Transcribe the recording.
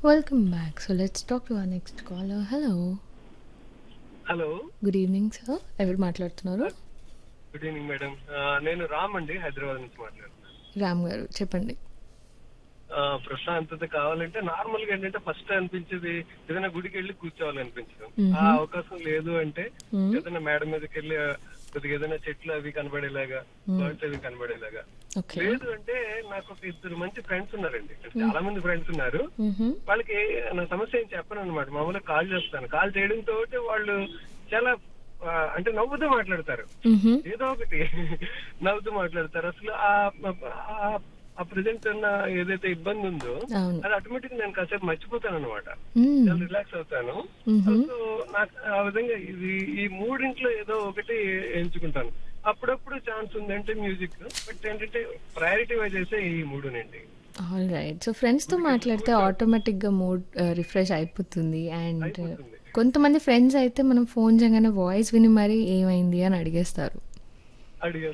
Welcome back. So let's talk to our next caller. Hello. Hello good evening sir ఎవరు మాట్లాడుతున్నారు good evening madam నేను రామ్ అండి హైదరాబాద్ నుంచి మాట్లాడుతున్నాను రామ్ గారు చెప్పండి ఆ, ప్రశాంతత కావాలంటే నార్మల్ గా ఏంటంటే ఫస్ట్ అనిపించేది ఏదైనా గుడికి వెళ్ళి కూర్చోవాలనిపించడం ఆ అవకాశం లేదు అంటే ఏదైనా మేడ మీదకి వెళ్ళి ఆ, కొద్దిగా ఏదైనా చెట్లు అవి కనబడేలాగా బర్డ్స్ అవి కనబడేలాగా ఓకే లేదు అంటే నాకు ఒక ఇద్దరు మంచి ఫ్రెండ్స్ ఉన్నారండి చాలా మంది ఫ్రెండ్స్ ఉన్నారు వాళ్ళకి నా సమస్య ఏం చెప్పను అనమాట మామూలుగా కాల్ చేస్తాను కాల్ చేయడంతో వాళ్ళు చాలా ఆ, అంటే నవ్వుతూ మాట్లాడతారు ఏదో ఒకటి నవ్వుతూ మాట్లాడతారు అసలు ఆ- ఆ- ఆ ప్రెసెంట్ ఉన్న ఏదైతే ఇబ్బంది ఉందో అవును అది ఆటోమేటిక్ నేను కాసేపు మర్చిపోతాను అనమాట మ్మ్. చాలా రిలాక్స్ అవుతాను సో నాకు ఆ విధంగా ఇది ఈ మూడింట్లో ఏదో ఒకటి ఎంచుకుంటాను అప్పుడప్పుడు ఛాన్స్ ఉందంటే మ్యూజిక్ బట్ ఏంటంటే ప్రయారిటీ వైజ్ అయితే ఈ మూడునండి ఆల్ రైట్ సో ఫ్రెండ్స్తో మాట్లాడితే ఆటోమేటిక్గా మూడ్ రిఫ్రెష్ అయిపోతుంది అండ్ అయిపోతుంది. కొంతమంది ఫ్రెండ్స్ అయితే మనం ఫోన్ చేయగానే వాయిస్ విని మరీ ఏమైంది అని అడిగేస్తారు అడిగా